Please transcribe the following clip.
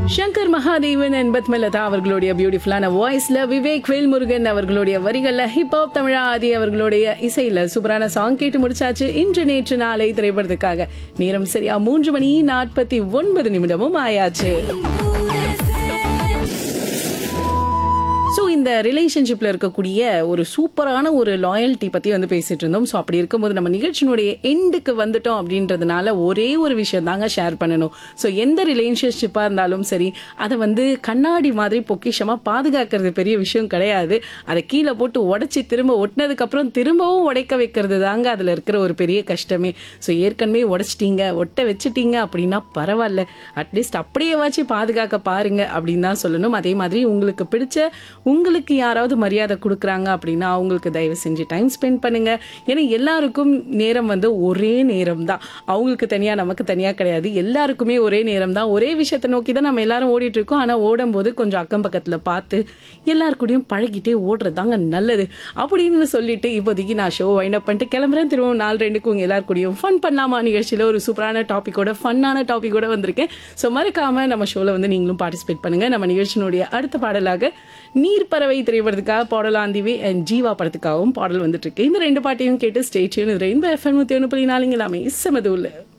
Shankar Mahadevan and Padmalatha அவர்களுடைய பியூட்டிஃபுல்லான வாய்ஸ்ல விவேக் வேல்முருகன் அவர்களுடைய வரிகள்ல ஹிப்ஹாப் தமிழா ஆதி அவர்களுடைய இசையில சூப்பரான சாங் கேட்டு முடிச்சாச்சு இன்று நேற்று நாளை திரைப்படத்துக்காக நேரம் சரியா மூன்று மணி நாற்பத்தி ஒன்பது நிமிடமும் ஆயாச்சு ஸோ இந்த ரிலேஷன்ஷிப்பில் இருக்கக்கூடிய ஒரு சூப்பரான ஒரு லாயல்ட்டி பற்றி வந்து பேசிட்டு இருந்தோம் ஸோ அப்படி இருக்கும்போது நம்ம நிகழ்ச்சியினுடைய எண்டுக்கு வந்துட்டோம் அப்படின்றதுனால ஒரே ஒரு விஷயம் தாங்க ஷேர் பண்ணணும் ஸோ எந்த ரிலேஷன்ஷிப்பாக இருந்தாலும் சரி அதை வந்து கண்ணாடி மாதிரி பொக்கிஷமாக பாதுகாக்கிறது பெரிய விஷயம் கிடையாது அதை கீழே போட்டு உடச்சி திரும்ப ஒட்டினதுக்கப்புறம் திரும்பவும் உடைக்க வைக்கிறது தாங்க அதில் இருக்கிற ஒரு பெரிய கஷ்டமே ஸோ ஏற்கனவே உடைச்சிட்டீங்க ஒட்ட வச்சுட்டீங்க அப்படின்னா பரவாயில்ல அட்லீஸ்ட் அப்படியேவாச்சும் பாதுகாக்க பாருங்க அப்படின்னு தான் சொல்லணும் அதே மாதிரி உங்களுக்கு பிடிச்ச உங்களுக்கு யாராவது மரியாதை கொடுக்குறாங்க அப்படின்னா அவங்களுக்கு தயவு செஞ்சு டைம் ஸ்பெண்ட் பண்ணுங்க ஏன்னா எல்லாருக்கும் நேரம் வந்து ஒரே நேரம் தான் அவங்களுக்கு தனியா நமக்கு தனியா கிடையாது எல்லாருக்குமே ஒரே நேரம் தான் ஒரே விஷயத்தை நோக்கி தான் நம்ம எல்லாரும் ஓடிட்டு இருக்கோம் ஆனா ஓடும்போது கொஞ்சம் அக்கம் பக்கத்துல பார்த்து எல்லாருக்கூடயும் பழகிட்டே ஓடுறது தாங்க நல்லது அப்படின்னு சொல்லிட்டு இப்போதைக்கு நான் ஷோ வைண்ட் அப் பண்ணிட்டு கிளம்புறேன் திரும்ப நாலு ரெண்டுக்கு உங்க எல்லாருக்கூடயும் ஃபன் பண்ணலாமா நிகழ்ச்சியில ஒரு சூப்பரான டாபிக்கோட ஃபன்னான டாபிக்கோட வந்திருக்கேன் ஸோ மறக்காம நம்ம ஷோல வந்து நீங்களும் பார்ட்டிசிபேட் பண்ணுங்க நம்ம நிகழ்ச்சியினுடைய அடுத்த பாடலாக நீர் பறவை திரைப்படத்துக்காக பாடலாந்திவி அண்ட் ஜீவா படத்துக்காகவும் பாடல் வந்துட்டு இருக்கு இந்த ரெண்டு பாட்டையும் கேட்டு ஸ்டேட்யூன் ரெயின்போ எஃப்எம் நூற்றி ஒன்று புள்ளி நாலுங்க எல்லாமே செமது உள்ள